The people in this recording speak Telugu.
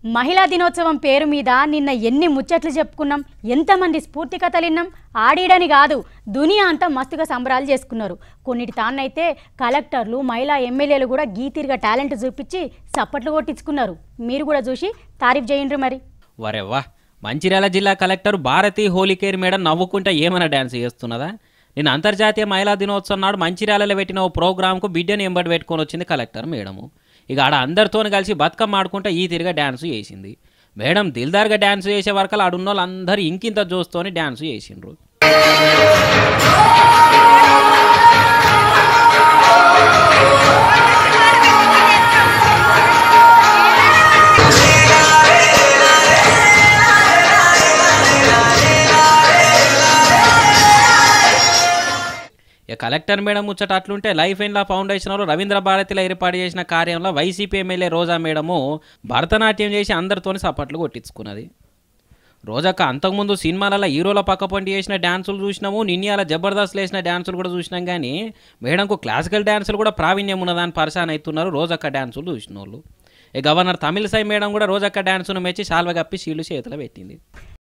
మహిళా దినోత్సవం పేరు మీద నిన్న ఎన్ని ముచ్చట్లు చెప్పుకున్నాం ఎంతమంది స్ఫూర్తి కథలు విన్నాం ఆడీడని కాదు దునియా అంతా మస్తుగా సంబరాలు చేసుకున్నారు కొన్నిటి తాన్నైతే కలెక్టర్లు మహిళా ఎమ్మెల్యేలు కూడా గీతీరుగా టాలెంట్ చూపించి చప్పట్లు కొట్టించుకున్నారు మీరు కూడా చూసి తారీఫ్ చేయండి మరి వరెవ్వా మంచిర్యాల జిల్లా కలెక్టర్ భారతి హోలికేర్ మేడం నవ్వుకుంటా ఏమైనా డ్యాన్స్ చేస్తున్నదా నేను అంతర్జాతీయ మహిళా దినోత్సవం నాడు మంచిర్యాలలో పెట్టిన ఓ ప్రోగ్రాంకు బిడ్డని ఎంబడి పెట్టుకొని వచ్చింది కలెక్టర్ మేడము ఇక ఆడ అందరితో కలిసి బతుకమ్మ ఆడుకుంటా ఈ తిరిగా డ్యాన్స్ చేసింది మేడం దిల్దార్గా డ్యాన్స్ చేసే వరకు ఆడున్న వాళ్ళందరూ ఇంకింత జోస్తోని డ్యాన్స్ చేసిండ్రు ఇక కలెక్టర్ మేడం ముచ్చట అట్లుంటే లైఫ్ ఇన్ లా ఫౌండేషన్ వాళ్ళు రవీంద్ర భారతిలో ఏర్పాటు చేసిన కార్యంలో YCP MLA Roja madam Bharatanatyam చేసి అందరితోని సపట్లు కొట్టించుకున్నది రోజక్క అంతకుముందు సినిమాలలో హీరోల పక్కపంటి చేసిన డ్యాన్సులు చూసినాము నిన్యాల జబర్దస్త్ వేసిన డ్యాన్సులు కూడా చూసినాం కానీ మేడంకు క్లాసికల్ డ్యాన్సులు కూడా ప్రావీణ్యం ఉన్నదాన్ని పరిశాన్ అవుతున్నారు రోజక్క డ్యాన్సులు చూసిన వాళ్ళు ఈ గవర్నర్ తమిళసై మేడం కూడా రోజక్క డ్యాన్సును మెచ్చి శాల్వ కప్పి షీళ్ళు చేతిలో పెట్టింది